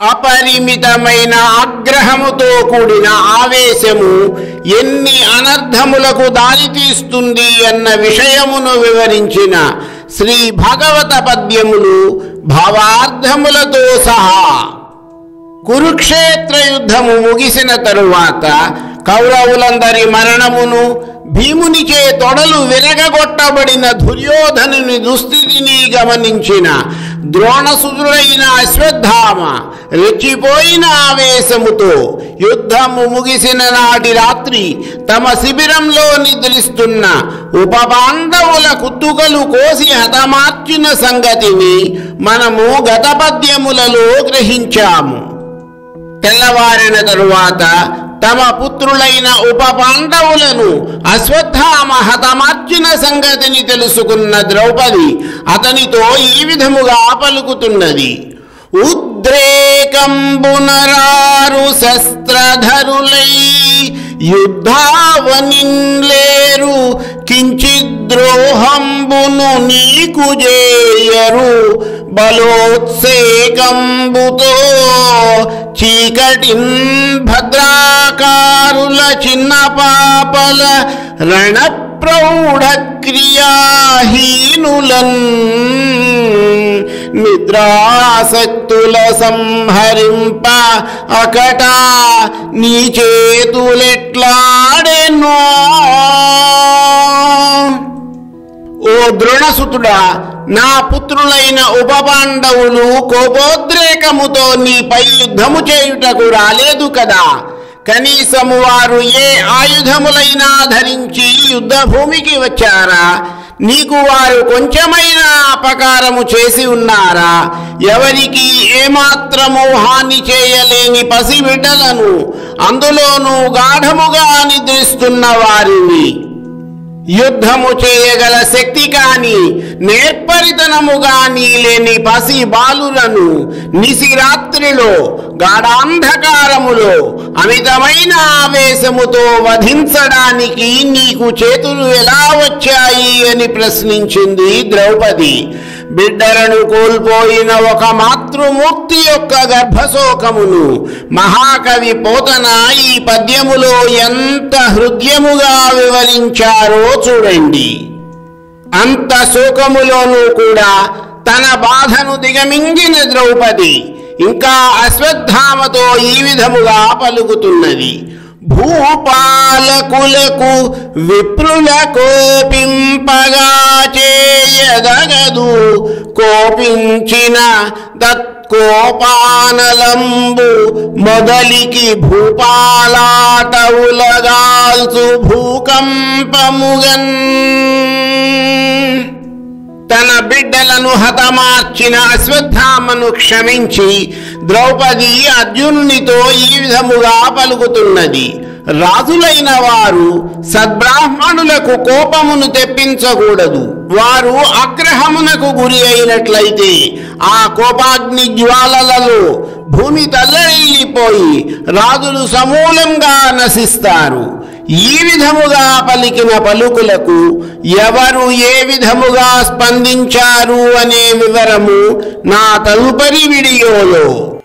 అపరిమితమైన ఆగ్రహముతో కూడిన ఆవేశము ఎన్ని అనర్థములకు దారితీస్తుంది అన్న విషయమును వివరించిన శ్రీ భాగవత పద్యములు భావార్థములతో సహా కురుక్షేత్ర యుద్ధము ముగిసిన తరువాత కౌరవులందరి మరణమును భీమునిచే తొడలు విరగగొట్టబడిన దుర్యోధనుని దుస్థితిని గమనించిన ద్రోణసుదురైన అశ్వత్థామ రెచ్చిపోయిన ఆవేశముతో యుద్ధము ముగిసిన నాటి రాత్రి తమ శిబిరంలో నిద్రిస్తున్న ఉప పాండవుల కుత్తుకలు కోసి హతమార్చిన సంగతిని మనము గత పద్యములలో గ్రహించాము తెల్లవారిన తరువాత తమ పుత్రులైన ఉప పాండవులను అశ్వత్థామ హతమార్చిన సంగతిని తెలుసుకున్న ద్రౌపది అతనితో ఈ విధముగా పలుకుతున్నది ఉద్రేకంబునరారు శస్త్రధరులై యుద్ధావనిన్లేరు కించిద్రోహంబును నీకు జేయరు బలోత్సేకంబుతో చీకటిన్ భద్రాకారుల చిన్న పాపల రణ ప్రౌఢ క్రియాహీనులన్ నిద్రాసక్తుల సంహరింప అకట నీ చేతులెట్లాడెనో ఓ ద్రోణసుతుడా నా పుత్రులైన ఉపపాండవులు కోపోద్రేకముతో నీపై యుద్ధము చేయుటకు రాలేదు కదా కనీసము వారు ఏ ఆయుధములైనా ధరించి యుద్ధ భూమికి వచ్చారా నీకు వారు కొంచెమైనా అపకారము చేసి ఉన్నారా ఎవరికి ఏమాత్రము హాని చేయలేని పసిబిడ్డలను అందులోనూ గాఢముగా నిద్రిస్తున్న వారిని యుద్ధము చేయగల శక్తి కాని నేర్పరితనము గాని లేని పసి బాలులను నిశిరాత్రిలో గాఢాంధకారములో అమితమైన ఆవేశముతో వధించడానికి నీకు చేతులు ఎలా వచ్చాయి అని ప్రశ్నించింది ద్రౌపది బిడ్డలను కోల్పోయిన ఒక మాతృమూర్తి యొక్క గర్భశోకమును మహాకవి పోతన ఈ పద్యములో ఎంత హృదయముగా వివరించారో చూడండి అంత శోకములోనూ కూడా తన బాధను దిగమింగిన ద్రౌపది ఇంకా అశ్వత్థామతో ఈ విధముగా పలుకుతున్నది భూపాలకులకు విప్రుల కోపింపగా చేయదగదు కోపించిన తత్కోపానలంబు మొదలికి భూపాలాటవులగాల్సు భూకంపముగన్ తన బిడ్డలను హతమార్చిన అశ్వత్థామను క్షమించి ద్రౌపది అర్జునునితో ఈ విధముగా పలుకుతున్నది రాజులైన వారు సద్బ్రాహ్మణులకు కోపమును తెప్పించకూడదు వారు ఆగ్రహమునకు గురి అయినట్లయితే ఆ కోపాగ్ని జ్వాలలలో భూమి తల్లడిల్లిపోయి రాజులు సమూలంగా నశిస్తారు ఈ విధముగా పలికిన పలుకులకు ఎవరు ఏ విధముగా స్పందించారు అనే వివరము నా తదుపరి వీడియోలో